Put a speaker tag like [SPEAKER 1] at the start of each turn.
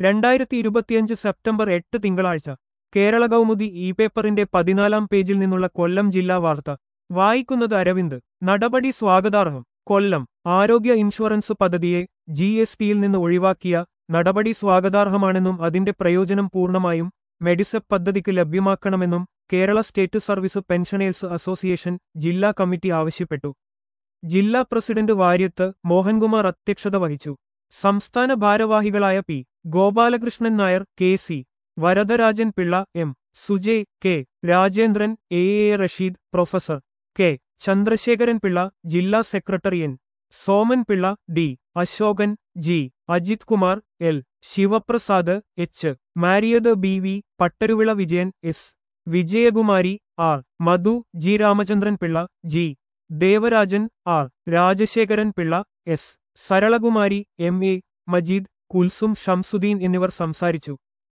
[SPEAKER 1] രണ്ടായിരത്തി ഇരുപത്തിയഞ്ച് സെപ്റ്റംബർ എട്ട് തിങ്കളാഴ്ച കേരള കൗമുദി ഇ പേപ്പറിന്റെ പതിനാലാം പേജിൽ നിന്നുള്ള കൊല്ലം ജില്ലാ വാർത്ത വായിക്കുന്നത് അരവിന്ദ് നടപടി സ്വാഗതാർഹം കൊല്ലം ആരോഗ്യ ഇൻഷുറൻസ് പദ്ധതിയെ ജി എസ് ടിയിൽ നിന്ന് ഒഴിവാക്കിയ നടപടി സ്വാഗതാർഹമാണെന്നും അതിന്റെ പ്രയോജനം പൂർണ്ണമായും മെഡിസെപ് പദ്ധതിക്ക് ലഭ്യമാക്കണമെന്നും Kerala state service pensioners association ജില്ലാ കമ്മിറ്റി ആവശ്യപ്പെട്ടു ജില്ലാ പ്രസിഡന്റ് വാര്യത്ത് മോഹൻകുമാർ അധ്യക്ഷത വഹിച്ചു സംസ്ഥാന ഭാരവാഹികളായ P Gopalakrishnan Nair K C Varadarajan Pillai M Sujay K Rajendran A A Rasheed professor K Chandrasekharan Pillai ജില്ലാ secretary N Soman Pillai D Asokan G Ajith Kumar L Sivaprasad H Mariyath B V Pattaruvila Vijayan S Vijayakumari R Madhu G Ramachandran Pillai G Devarajan R Rajasekharan Pillai S സരളകുമാരി M A Majeed Kulsum Shamsuddin എന്നിവർ സംസാരിച്ചു